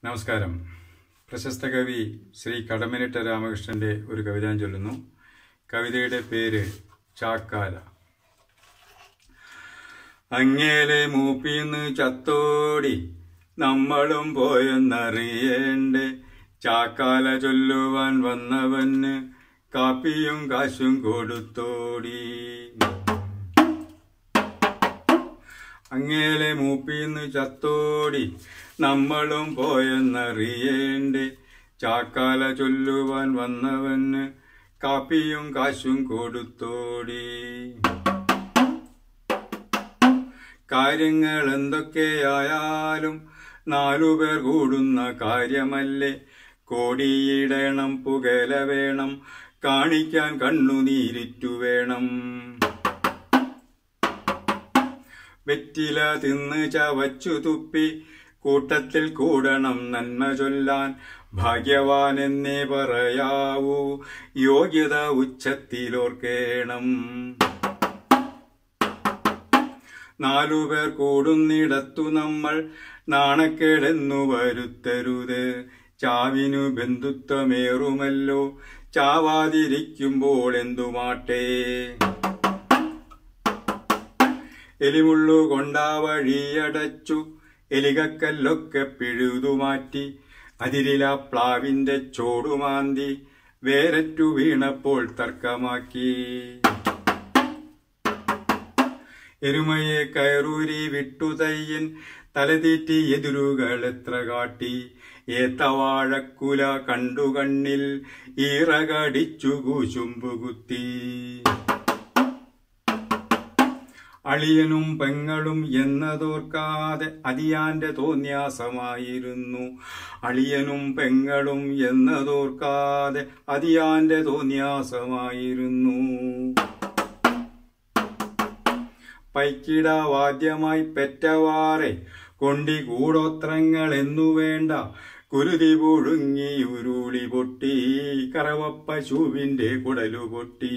നമസ്കാരം പ്രശസ്ത കവി ശ്രീ കടമനിട്ട രാമകൃഷ്ണന്റെ ഒരു കവിത ഞാൻ ചൊല്ലുന്നു കവിതയുടെ പേര് ചാക്കാല അങ്ങേലെ മൂപ്പിന്ന് ചത്തോടി നമ്മളും പോയെന്നറിയേണ്ടേ ചാക്കാല ചൊല്ലുവാൻ വന്നവന് കാപ്പിയും കാശും കൊടുത്തോടി അങ്ങേലെ മൂപ്പിന്ന് ചത്തോടി നമ്മളും പോയെന്നറിയേണ്ടേ ചാക്കാല ചൊല്ലുവാൻ വന്നവന് കാപ്പിയും കാശും കൊടുത്തോടി കാര്യങ്ങൾ എന്തൊക്കെയായാലും നാലുപേർ കൂടുന്ന കാര്യമല്ലേ കോടിയിടണം പുകല വേണം കാണിക്കാൻ കണ്ണുനീരിറ്റു വേണം വെറ്റില തിന്ന് ചവച്ചു തുപ്പി കൂട്ടത്തിൽ കൂടണം നന്മ ചൊല്ലാൻ ഭാഗ്യവാൻ എന്നേ പറയാവൂ യോഗ്യത ഉച്ചത്തിലോർക്കേണം നാലുപേർ കൂടുന്നിടത്തു നമ്മൾ നാണക്കേടെന്നു വരുത്തരുത് ചാവിനു ബന്ധുത്വമേറുമല്ലോ ചാവാതിരിക്കുമ്പോൾ എന്തുമാട്ടേ എലിമുള്ളു കൊണ്ടാ വഴിയടച്ചു എലികക്കല്ലൊക്കെ പിഴുതുമാറ്റി അതിരില പ്ലാവിന്റെ ചോടുമാന്തി വേരറ്റു വീണപ്പോൾ തർക്കമാക്കി എരുമയെ കയറൂരി വിട്ടുതയ്യൻ തലതീറ്റി എതിരുകൾ എത്ര കാട്ടി ഏത്തവാഴക്കുല കണ്ടു കണ്ണിൽ ഈറകടിച്ചു കൂശുമ്പുകുത്തി അളിയനും പെങ്ങളും എന്നതോർക്കാതെ അതിയാന്റെ തോന്യാസമായിരുന്നു അളിയനും പെങ്ങളും എന്നതോർക്കാതെ അതിയാന്റെ തോന്യാസമായിരുന്നു പൈക്കിട വാദ്യമായി പെറ്റവാറെ കൊണ്ടി കൂടോത്രങ്ങൾ എന്നു വേണ്ട കുരുതി പുഴുങ്ങി ഉരുളി പൊട്ടി കറവപ്പശുവിന്റെ കുടലു പൊട്ടി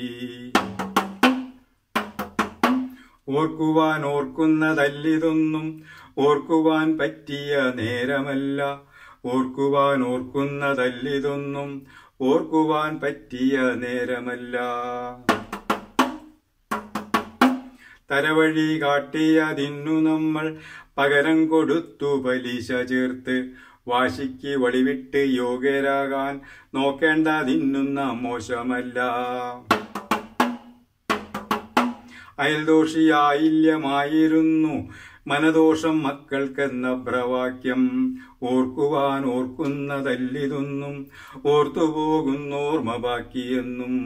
ഓർക്കുവാൻ ഓർക്കുന്നതല്ലിതൊന്നും ഓർക്കുവാൻ പറ്റിയ നേരമല്ല ഓർക്കുവാൻ ഓർക്കുന്നതല്ലിതൊന്നും ഓർക്കുവാൻ പറ്റിയ നേരമല്ല തരവഴി കാട്ടിയതിന്നു നമ്മൾ പകരം കൊടുത്തു പലിശ ചേർത്ത് വാശിക്ക് വഴിവിട്ട് യോഗ്യരാകാൻ നോക്കേണ്ടതിന്നുന്ന മോശമല്ല അയൽദോഷിയായില്യമായിരുന്നു മനദോഷം മക്കൾക്കെന്ന ബ്രവാക്യം ഓർക്കുവാൻ ഓർക്കുന്നതല്ലിതൊന്നും ഓർത്തുപോകുന്നോർമ്മ ബാക്കിയെന്നും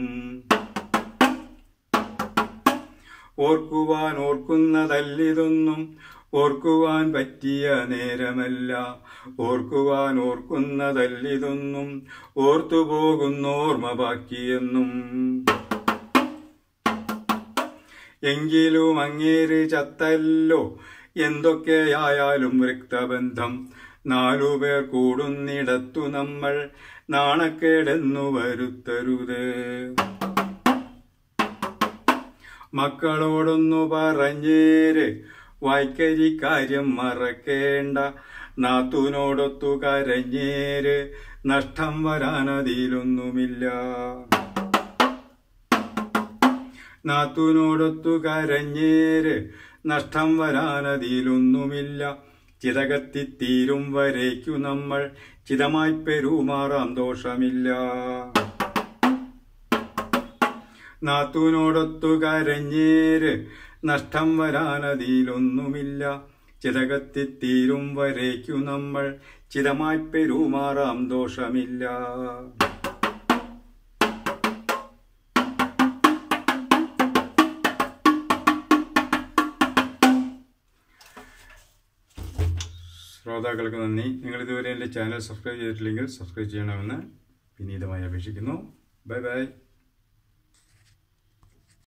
ഓർക്കുവാൻ ഓർക്കുന്നതല്ലിതൊന്നും ഓർക്കുവാൻ പറ്റിയ നേരമല്ല ഓർക്കുവാൻ ഓർക്കുന്നതല്ലിതൊന്നും ഓർത്തുപോകുന്നോർമ്മ ബാക്കിയെന്നും എങ്കിലും അങ്ങേര് ചത്തല്ലോ എന്തൊക്കെയായാലും രക്തബന്ധം നാലുപേർ കൂടുന്നിടത്തു നമ്മൾ നാണക്കേടെന്നു വരുത്തരുത് മക്കളോടൊന്നു പറഞ്ഞേര് വായ്ക്കരി കാര്യം മറക്കേണ്ട നാത്തുനോടൊത്തു കരഞ്ഞേര് നഷ്ടം വരാനതിലൊന്നുമില്ല നാത്തുനോടൊത്തു കരഞ്ഞേര് നഷ്ടം വരാനതിലൊന്നുമില്ല ചിതകത്തിത്തീരും വരേക്കു നമ്മൾ ചിതമായി പെരുമാറാം ദോഷമില്ല നാത്തുനോടൊത്തു കരഞ്ഞേര് നഷ്ടം വരാനതിലൊന്നുമില്ല ചിതകത്തിത്തീരും വരേക്കു നമ്മൾ ചിതമായി പെരുമാറാം ദോഷമില്ല ശ്രോതാക്കൾക്ക് നന്ദി നിങ്ങൾ ഇതുവരെ എൻ്റെ ചാനൽ സബ്സ്ക്രൈബ് ചെയ്തിട്ടില്ലെങ്കിൽ സബ്സ്ക്രൈബ് ചെയ്യണമെന്ന് വിനീതമായി അപേക്ഷിക്കുന്നു ബൈ ബൈ